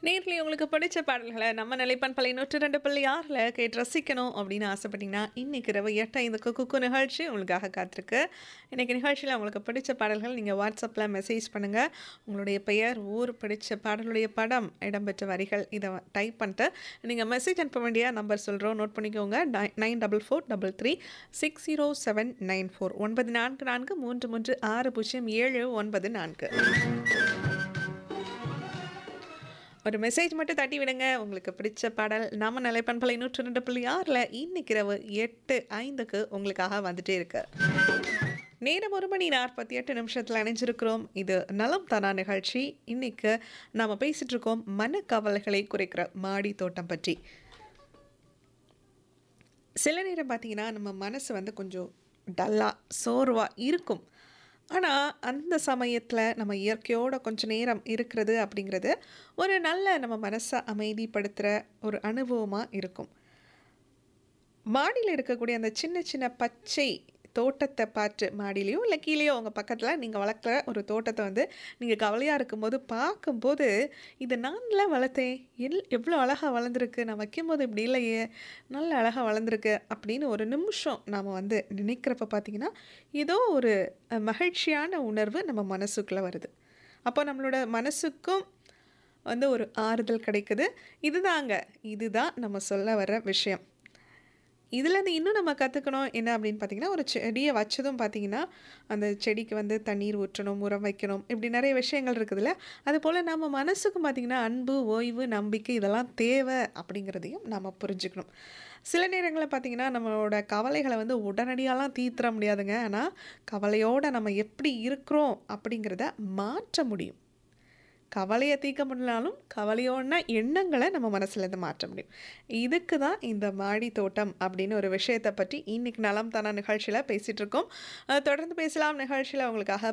nearly உங்களுக்கு பிடிச்ச பாடல்களை நம்ம நிலைப்பான் பழைய நூற்றி ரெண்டு புள்ளி ஆறில் கேட்டு ரசிக்கணும் அப்படின்னு ஆசைப்பட்டீங்கன்னா இன்னைக்கு இரவு எட்டு ஐந்துக்கு குக்கு நிகழ்ச்சி உங்களுக்காக காத்திருக்கு இன்னைக்கு நிகழ்ச்சியில் உங்களுக்கு பிடிச்ச பாடல்கள் நீங்கள் வாட்ஸ்அப்பில் மெசேஜ் பண்ணுங்கள் உங்களுடைய பெயர் ஊர் பிடிச்ச பாடலுடைய படம் இடம்பெற்ற வரிகள் இதை டைப் பண்ணிட்டு நீங்கள் மெசேஜ் அனுப்ப வேண்டிய நம்பர் சொல்கிறோம் நோட் பண்ணிக்கோங்க nine double four double three six zero seven nine four ஒன்பது நான்கு நான்கு மூன்று மூன்று ஆறு பூஜ்ஜியம் ஏழு ஒன்பது நான்கு ஒரு மெசேஜ் மட்டும் தட்டி விடுங்க உங்களுக்கு பிடிச்ச பாடல் நம்ம நிலைப்பண்பலை நூற்றி ரெண்டு புள்ளி ஆறில் இன்னைக்கு இரவு எட்டு ஐந்துக்கு உங்களுக்காக வந்துட்டே இருக்கு நேரம் ஒரு மணி நாற்பத்தி எட்டு நிமிஷத்தில் இணைஞ்சிருக்கிறோம் இது நலம் தானா நிகழ்ச்சி இன்னைக்கு நாம் பேசிட்டு இருக்கோம் மனக்கவலைகளை குறைக்கிற மாடி தோட்டம் பற்றி சில நேரம் பார்த்தீங்கன்னா நம்ம மனசு வந்து கொஞ்சம் டல்லாக சோர்வாக இருக்கும் ஆனால் அந்த சமயத்தில் நம்ம இயற்கையோட கொஞ்ச நேரம் இருக்கிறது அப்படிங்கிறது ஒரு நல்ல நம்ம மனசை அமைதிப்படுத்துகிற ஒரு அனுபவமாக இருக்கும் மாடியில் இருக்கக்கூடிய அந்த சின்ன சின்ன பச்சை தோட்டத்தை பார்த்து மாடியிலையோ இல்லை கீழேயோ உங்கள் பக்கத்தில் நீங்கள் வளர்க்குற ஒரு தோட்டத்தை வந்து நீங்கள் கவலையாக இருக்கும்போது பார்க்கும்போது இது நான்லாம் வளர்த்தேன் எல் எவ்வளோ அழகாக வளர்ந்துருக்கு நான் வைக்கும்போது இப்படி இல்லையே நல்ல அழகாக வளர்ந்துருக்கு அப்படின்னு ஒரு நிமிஷம் நாம் வந்து நினைக்கிறப்ப பார்த்தீங்கன்னா ஏதோ ஒரு அஹ், மகிழ்ச்சியான உணர்வு நம்ம மனசுக்குள்ளே வருது அப்போ நம்மளோட மனசுக்கும் வந்து ஒரு ஆறுதல் கிடைக்குது இதுதாங்க இதுதான் நம்ம சொல்ல வர விஷயம் இதுலேருந்து இன்னும் நம்ம கற்றுக்கணும் என்ன அப்படின்னு பார்த்தீங்கன்னா ஒரு செடியை வச்சதும் பார்த்தீங்கன்னா அந்த செடிக்கு வந்து தண்ணீர் ஊற்றணும் உரம் வைக்கணும் இப்படி நிறைய விஷயங்கள் இருக்குதுல்ல அதுபோல் நம்ம மனசுக்கும் பார்த்தீங்கன்னா அன்பு ஓய்வு நம்பிக்கை இதெல்லாம் தேவை அப்படிங்கிறதையும் நம்ம புரிஞ்சுக்கணும் சில நேரங்களில் பார்த்தீங்கன்னா நம்மளோட கவலைகளை வந்து உடனடியாலாம் தீர்த்துற முடியாதுங்க ஆனால் கவலையோடு நம்ம எப்படி இருக்கிறோம் அப்படிங்கிறத மாற்ற முடியும் கவலையை தீர்க்க முடியலனாலும் கவலையோட எண்ணங்களை நம்ம மனசுலேருந்து மாற்ற முடியும் இதுக்கு தான் இந்த மாடி தோட்டம் அப்படின்னு ஒரு விஷயத்தை பற்றி இன்னைக்கு நலம் தானா நிகழ்ச்சியில் பேசிகிட்டு இருக்கோம் அஹ் தொடர்ந்து பேசலாம் நிகழ்ச்சியில் உங்களுக்காக